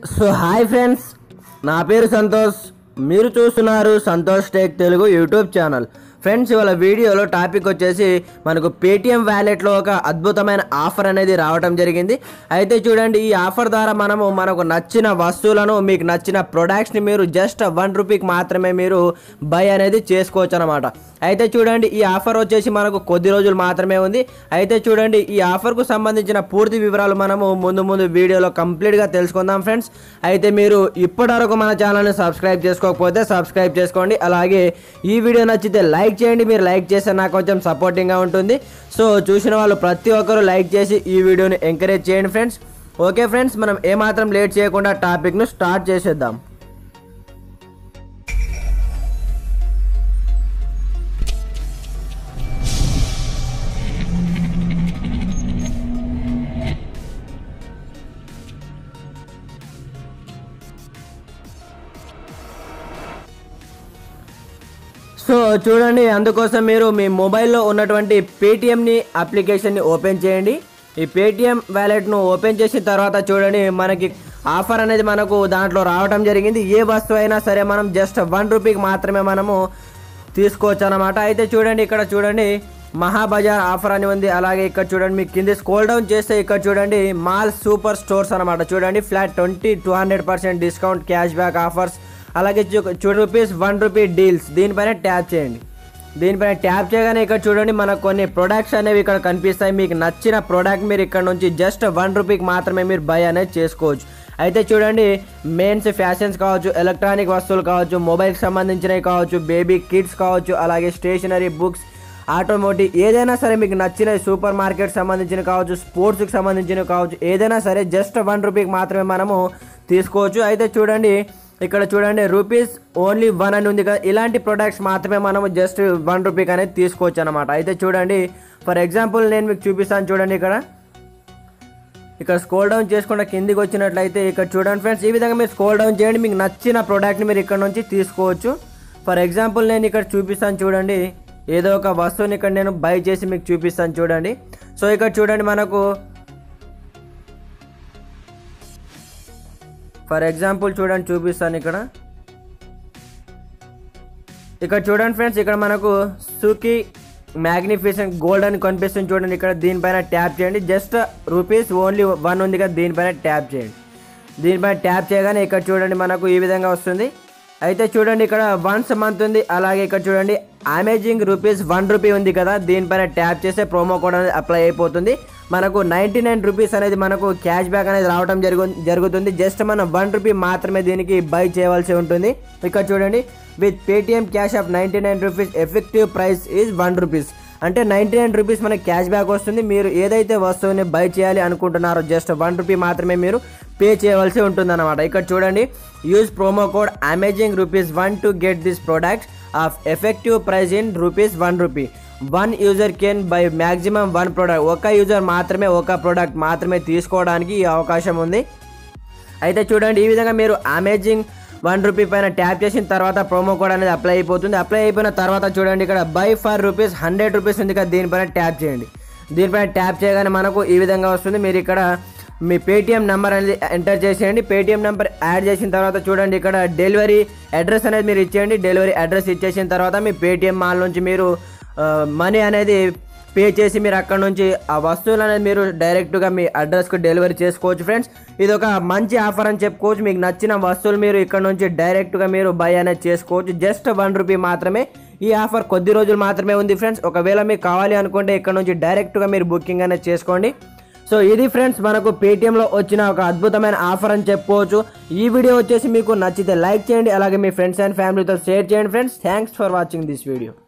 so hi friends నా పేరు సంతోష్ మీరు చూస్తున్నారు Santosh tech Telugu YouTube channel friends ఇవాళ వీడియోలో టాపిక్ వచ్చేసి మనకు పేటిఎం వ్యాలెట్లో ఒక అద్భుతమైన ఆఫర్ అనేది రావడం జరిగింది అయితే చూడండి ఈ ఆఫర్ ద్వారా మనము మనకు నచ్చిన వస్తువులను మీకు నచ్చిన ప్రొడక్ట్స్ని మీరు జస్ట్ వన్ రూపీకి మాత్రమే మీరు బై అనేది చేసుకోవచ్చు అనమాట అయితే చూడండి ఈ ఆఫర్ వచ్చేసి మనకు కొద్ది రోజులు మాత్రమే ఉంది అయితే చూడండి ఈ ఆఫర్కు సంబంధించిన పూర్తి వివరాలు మనము ముందు ముందు వీడియోలో కంప్లీట్గా తెలుసుకుందాం ఫ్రెండ్స్ అయితే మీరు ఇప్పటివరకు మన ఛానల్ని సబ్స్క్రైబ్ చేసుకోకపోతే సబ్స్క్రైబ్ చేసుకోండి అలాగే ఈ వీడియో నచ్చితే లైక్ చేయండి మీరు లైక్ చేస్తే నాకు కొంచెం సపోర్టింగ్గా ఉంటుంది సో చూసిన వాళ్ళు ప్రతి ఒక్కరు లైక్ చేసి ఈ వీడియోని ఎంకరేజ్ చేయండి ఫ్రెండ్స్ ఓకే ఫ్రెండ్స్ మనం ఏమాత్రం లేట్ చేయకుండా టాపిక్ను స్టార్ట్ చేసేద్దాం సో చూడండి అందుకోసం మీరు మీ మొబైల్లో ఉన్నటువంటి పేటిఎంని అప్లికేషన్ని ఓపెన్ చేయండి ఈ పేటిఎం వ్యాలెట్ను ఓపెన్ చేసిన తర్వాత చూడండి మనకి ఆఫర్ అనేది మనకు దాంట్లో రావడం జరిగింది ఏ వస్తువు అయినా సరే మనం జస్ట్ వన్ రూపీకి మాత్రమే మనము తీసుకోవచ్చు అనమాట అయితే చూడండి ఇక్కడ చూడండి మహాబజార్ ఆఫర్ అని ఉంది అలాగే ఇక్కడ చూడండి మీకు కింద స్కోల్ డౌన్ చేస్తే ఇక్కడ చూడండి మాల్ సూపర్ స్టోర్స్ అనమాట చూడండి flat twenty two hundred percent discount cash back offers అలాగే two rupees one rupee deals దీనిపైన ట్యాప్ చేయండి దీనిపైన ట్యాప్ చేయగానే ఇక్కడ చూడండి మనకు కొన్ని ప్రొడక్ట్స్ అనేవి ఇక్కడ కనిపిస్తాయి మీకు నచ్చిన ప్రోడక్ట్ మీరు ఇక్కడ నుంచి జస్ట్ వన్ రూపీకి మాత్రమే మీరు బై అనేది చేసుకోవచ్చు అయితే చూడండి మెయిన్స్ ఫ్యాషన్స్ కావచ్చు ఎలక్ట్రానిక్ వస్తువులు కావచ్చు మొబైల్కి సంబంధించినవి కావచ్చు బేబీ కిడ్స్ కావచ్చు అలాగే స్టేషనరీ బుక్స్ ఆటోమోటివ్ ఏదైనా సరే మీకు నచ్చిన సూపర్ మార్కెట్ సంబంధించిన కావచ్చు స్పోర్ట్స్కి సంబంధించినవి కావచ్చు ఏదైనా సరే జస్ట్ వన్ రూపీకి మాత్రమే మనము తీసుకోవచ్చు అయితే చూడండి ఇక్కడ చూడండి రూపీస్ ఓన్లీ వన్ అని ఉంది కదా ఇలాంటి ప్రొడక్ట్స్ మాత్రమే మనము జస్ట్ వన్ రూపీకి అనేది తీసుకోవచ్చు అనమాట అయితే చూడండి ఫర్ ఎగ్జాంపుల్ నేను మీకు చూపిస్తాను చూడండి ఇక్కడ ఇక్కడ స్కోల్ డౌన్ చేసుకుంటే కిందికి వచ్చినట్లయితే ఇక్కడ చూడండి ఫ్రెండ్స్ ఈ విధంగా మీరు స్కోల్ డౌన్ చేయండి మీకు నచ్చిన ప్రోడక్ట్ని మీరు ఇక్కడ నుంచి తీసుకోవచ్చు ఫర్ ఎగ్జాంపుల్ నేను ఇక్కడ చూపిస్తాను చూడండి ఏదో ఒక వస్తువుని ఇక్కడ నేను బై చేసి మీకు చూపిస్తాను చూడండి సో ఇక్కడ చూడండి మనకు ఫర్ ఎగ్జాంపుల్ చూడండి చూపిస్తాను ఇక్కడ ఇక్కడ చూడండి ఫ్రెండ్స్ ఇక్కడ మనకు సూకి మ్యాగ్నిఫిసెంట్ గోల్డ్ అని కనిపిస్తుంది చూడండి ఇక్కడ దీనిపైన ట్యాప్ చేయండి జస్ట్ రూపీస్ ఓన్లీ వన్ ఉంది కదా దీనిపైన ట్యాప్ చేయండి దీనిపైన ట్యాప్ చేయగానే ఇక్కడ చూడండి మనకు ఈ విధంగా వస్తుంది అయితే చూడండి ఇక్కడ వన్స్ మంత్ ఉంది అలాగే ఇక్కడ చూడండి అమేజింగ్ రూపీస్ వన్ రూపీ ఉంది కదా దీనిపైన ట్యాప్ చేస్తే ప్రోమో కోడ్ అనేది అప్లై అయిపోతుంది మనకు నైంటీ నైన్ రూపీస్ అనేది మనకు క్యాష్ బ్యాక్ అనేది రావడం జరుగు జరుగుతుంది జస్ట్ మనం వన్ రూపీ మాత్రమే దీనికి బై చేయవలసి ఉంటుంది ఇక్కడ చూడండి with Paytm cash off ninety nine rupees effective price is one rupees అంటే నైంటీ నైన్ రూపీస్ మనకి క్యాష్ బ్యాక్ వస్తుంది మీరు ఏదైతే వస్తువుని బై చేయాలి అనుకుంటున్నారో జస్ట్ వన్ రూపీ మాత్రమే మీరు పే చేయవలసి ఉంటుంది అనమాట ఇక్కడ చూడండి use promo code amazing rupees one to get this product of effective price in rupees one rupee one user can buy maximum one product ఒక యూజర్ మాత్రమే ఒక ప్రోడక్ట్ మాత్రమే తీసుకోవడానికి ఈ అవకాశం ఉంది అయితే చూడండి ఈ విధంగా మీరు అమేజింగ్ వన్ రూపీ పైన ట్యాప్ చేసిన తర్వాత ప్రోమో కోడ్ అనేది అప్లై అయిపోతుంది అప్లై అయిపోయిన తర్వాత చూడండి ఇక్కడ buy for rupees hundred rupees ఉంది కదా దీనిపైన ట్యాప్ చేయండి దీనిపైన ట్యాప్ చేయగానే మనకు ఈ విధంగా వస్తుంది మీరు ఇక్కడ మీ పేటిఎం నెంబర్ అనేది ఎంటర్ చేసేయండి పేటిఎం నెంబర్ యాడ్ చేసిన తర్వాత చూడండి ఇక్కడ డెలివరీ అడ్రస్ అనేది మీరు ఇచ్చేయండి డెలివరీ అడ్రస్ ఇచ్చేసిన తర్వాత మీ పేటిఎం మాల్ నుంచి మీరు మనీ అనేది పే చేసి మీరు అక్కడ నుంచి ఆ వస్తువులు అనేది మీరు డైరెక్ట్గా మీ అడ్రస్కు డెలివరీ చేసుకోవచ్చు ఫ్రెండ్స్ ఇది ఒక మంచి ఆఫర్ అని చెప్పుకోవచ్చు మీకు నచ్చిన వస్తువులు మీరు ఇక్కడ నుంచి డైరెక్ట్గా మీరు బై అనేది చేసుకోవచ్చు జస్ట్ వన్ రూపీ మాత్రమే ఈ ఆఫర్ కొద్ది రోజులు మాత్రమే ఉంది ఫ్రెండ్స్ ఒకవేళ మీకు కావాలి అనుకుంటే ఇక్కడ నుంచి డైరెక్ట్గా మీరు బుకింగ్ అనేది చేసుకోండి సో ఇది ఫ్రెండ్స్ మనకు పేటిఎంలో వచ్చిన ఒక అద్భుతమైన ఆఫర్ అని చెప్పుకోవచ్చు ఈ వీడియో వచ్చేసి మీకు నచ్చితే లైక్ చేయండి అలాగే మీ ఫ్రెండ్స్ అండ్ ఫ్యామిలీతో షేర్ చేయండి friends thanks for watching this video